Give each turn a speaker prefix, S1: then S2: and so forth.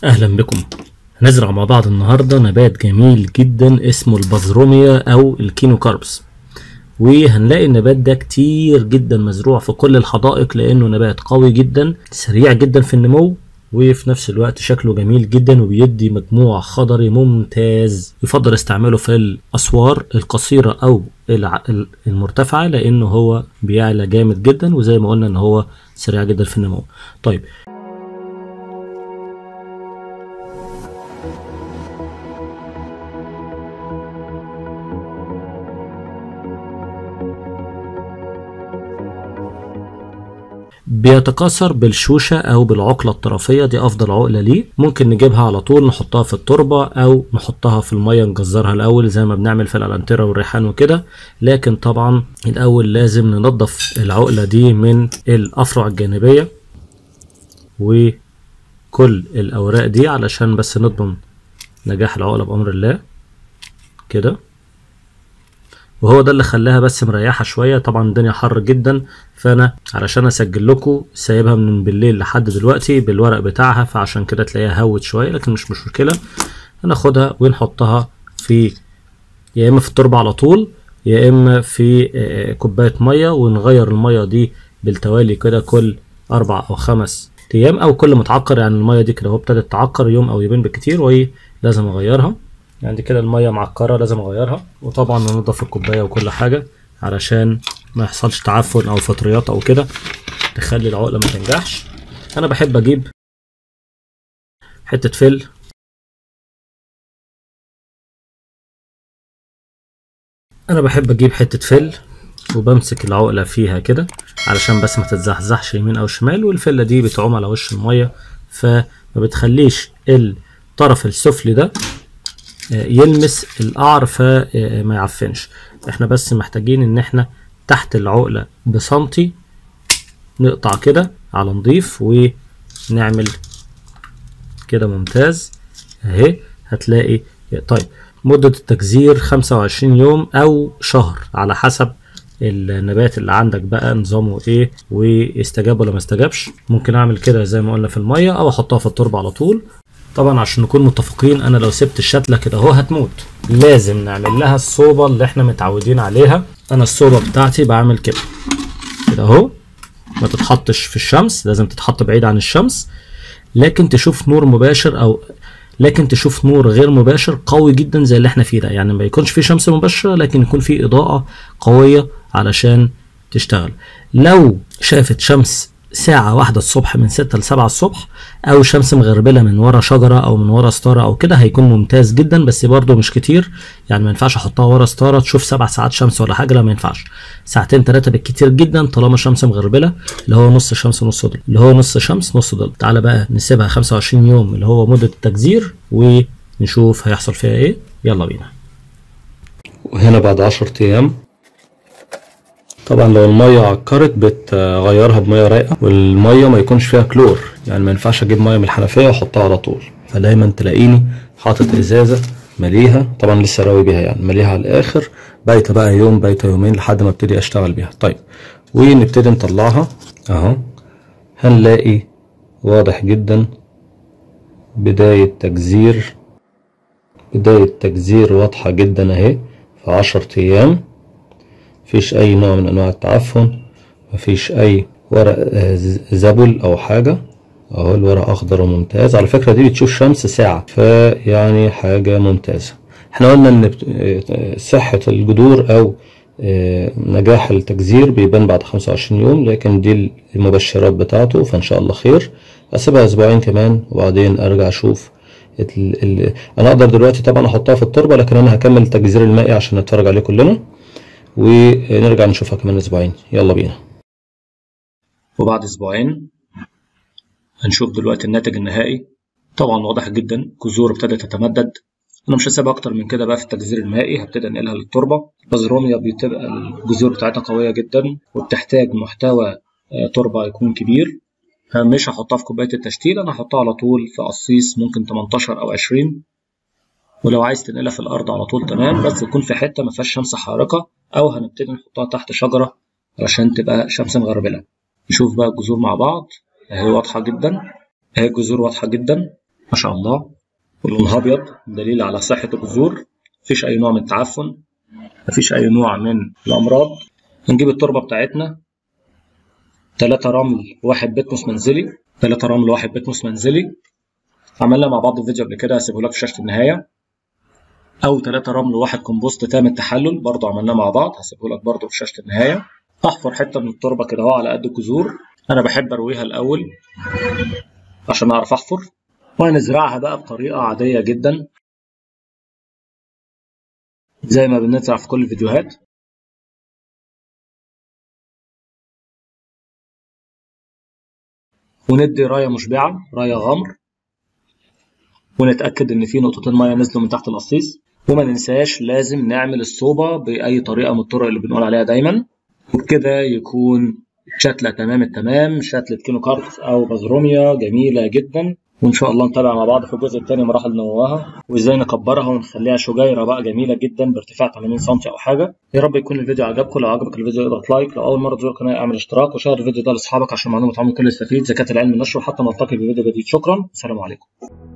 S1: أهلا بكم هنزرع مع بعض النهاردة نبات جميل جدا اسمه البازروميا أو الكينوكاربس وهنلاقي النبات ده كتير جدا مزروع في كل الحدائق لأنه نبات قوي جدا سريع جدا في النمو وفي نفس الوقت شكله جميل جدا وبيدي مجموع خضري ممتاز يفضل استعماله في الأسوار القصيرة أو الع- المرتفعة لأنه هو بيعلى جامد جدا وزي ما قلنا إن هو سريع جدا في النمو طيب بيتكاثر بالشوشة أو بالعقلة الطرفية دي أفضل عقلة ليه ممكن نجيبها على طول نحطها في التربة أو نحطها في المية نجزرها الأول زي ما بنعمل في الألانتيرا والريحان وكده لكن طبعا الأول لازم ننظف العقلة دي من الأفرع الجانبية وكل الأوراق دي علشان بس نضمن نجاح العقلة بأمر الله كده وهو ده اللي خلاها بس مريحة شوية طبعا الدنيا حر جدا فأنا علشان أسجل لكم سايبها من بالليل لحد دلوقتي بالورق بتاعها فعشان كده تلاقيها هوت شوية لكن مش مش مشكلة هناخدها ونحطها في يا إما في التربة على طول يا إما في آه، كوباية مية ونغير المية دي بالتوالي كده كل أربع أو خمس أيام أو كل ما تعقر يعني المية دي كده هو ابتدت تعقر يوم أو يومين بالكتير وهي لازم أغيرها يعني كده المية معكرة لازم أغيرها وطبعا ننضف الكوباية وكل حاجة علشان ما يحصلش تعفن أو فطريات أو كده تخلي العقلة ما تنجحش أنا بحب أجيب حتة فل أنا بحب أجيب حتة فل وبمسك العقلة فيها كده علشان بس ما تتزحزحش يمين أو شمال والفلة دي بتعوم على وش المية فما بتخليش الطرف السفلي ده يلمس القعر فما يعفنش احنا بس محتاجين ان احنا تحت العقلة بسنتي نقطع كده على نضيف ونعمل كده ممتاز اهي هتلاقي طيب مدة التجزير 25 يوم او شهر على حسب النبات اللي عندك بقى نظامه ايه واستجاب ولا ما استجابش ممكن اعمل كده زي ما قلنا في المية او احطها في التربة على طول طبعا عشان نكون متفقين انا لو سبت الشتلة كده اهو هتموت لازم نعمل لها الصوبة اللي احنا متعودين عليها انا الصوبة بتاعتي بعمل كده كده اهو ما تتحطش في الشمس لازم تتحط بعيد عن الشمس لكن تشوف نور مباشر او لكن تشوف نور غير مباشر قوي جدا زي اللي احنا فيه ده يعني ما يكونش فيه شمس مباشرة لكن يكون فيه اضاءة قوية علشان تشتغل لو شافت شمس ساعة واحدة الصبح من ستة لسبعة الصبح أو شمس مغربلة من ورا شجرة أو من ورا ستارة أو كده هيكون ممتاز جدا بس برضه مش كتير يعني ما ينفعش أحطها ورا ستارة تشوف سبع ساعات شمس ولا حاجة لا ما ينفعش ساعتين تلاتة بالكتير جدا طالما شمس مغربلة اللي هو نص شمس نص ظل اللي هو نص شمس نص ظل تعالى بقى نسيبها 25 يوم اللي هو مدة التجزير ونشوف هيحصل فيها إيه يلا بينا وهنا بعد 10 أيام طبعا لو المية عكرت بتغيرها بمية رايقة والمية ما يكونش فيها كلور يعني ما ينفعش اجيب مية من الحنفية واحطها على طول فدايما تلاقيني حاطط ازازة مليها طبعا لسه راوي بيها يعني مليها على الاخر بايته بقى يوم بايته يومين لحد ما ابتدي اشتغل بيها طيب ونبتدي نطلعها اهو هنلاقي واضح جدا بداية تجزير بداية تجزير واضحة جدا اهي في عشر ايام مفيش اي نوع من انواع التعفن مفيش اي ورق آه، ز- زبل او حاجة اهو الورق اخضر وممتاز على فكرة دي بتشوف شمس ساعة فيعني حاجة ممتازة احنا قلنا ان بت- آه، صحة الجذور او آه، نجاح التجزير بيبان بعد 25 يوم لكن دي المبشرات بتاعته فان شاء الله خير اسيبها اسبوعين كمان وبعدين ارجع اشوف ال... ال... انا اقدر دلوقتي طبعا احطها في التربة لكن انا هكمل التجزير المائي عشان نتفرج عليه كلنا ونرجع نشوفها كمان اسبوعين يلا بينا وبعد اسبوعين هنشوف دلوقتي الناتج النهائي طبعا واضح جدا جذور ابتدت تتمدد انا مش هسيبها اكتر من كده بقى في التجزير المائي هبتدي انقلها للتربه البازروميا بتبقى الجذور بتاعتها قويه جدا وبتحتاج محتوى آه، تربه يكون كبير فمش هحطها في كوبايه التشتيل انا هحطها على طول في قصيص ممكن 18 او 20 ولو عايز تنقلها في الارض على طول تمام بس تكون في حته ما فيهاش شمس حارقه او هنبتدي نحطها تحت شجره علشان تبقى شمس مغربله نشوف بقى الجذور مع بعض اهي واضحه جدا اهي الجذور واضحه جدا ما شاء الله ولونها ابيض دليل على صحه الجذور مفيش اي نوع من التعفن مفيش اي نوع من الامراض هنجيب التربه بتاعتنا 3 رمل واحد بتموس منزلي 3 رمل واحد بتموس منزلي عملنا مع بعض فيديو قبل كده هسيبه لك في شاشه النهايه او 3 رمل واحد كومبوست تام التحلل برضه عملناه مع بعض هسيبه لك برضه في شاشه النهايه احفر حته من التربه كده اهو على قد الجذور انا بحب ارويها الاول عشان اعرف احفر وهنزرعها بقى بطريقه عاديه جدا زي ما بنزرع في كل الفيديوهات وندي رايه مشبعه رايه غمر ونتاكد ان في نقطتين ميه نزلوا من تحت القصيص وما ننساش لازم نعمل الصوبه باي طريقه من الطرق اللي بنقول عليها دايما وبكده يكون شتله تمام التمام شتله كينو كارت او بازروميا جميله جدا وان شاء الله نتابع مع بعض في الجزء الثاني مراحل نموها وازاي نكبرها ونخليها شجيره بقى جميله جدا بارتفاع 80 سم او حاجه يا رب يكون الفيديو عجبكم لو عجبك الفيديو اضغط لايك لو اول مره تزور القناه اعمل اشتراك وشير الفيديو ده لاصحابك عشان معلومه عن الكل يستفيد زكاه العلم نشره حتى نلتقي بفيديو جديد شكرا السلام عليكم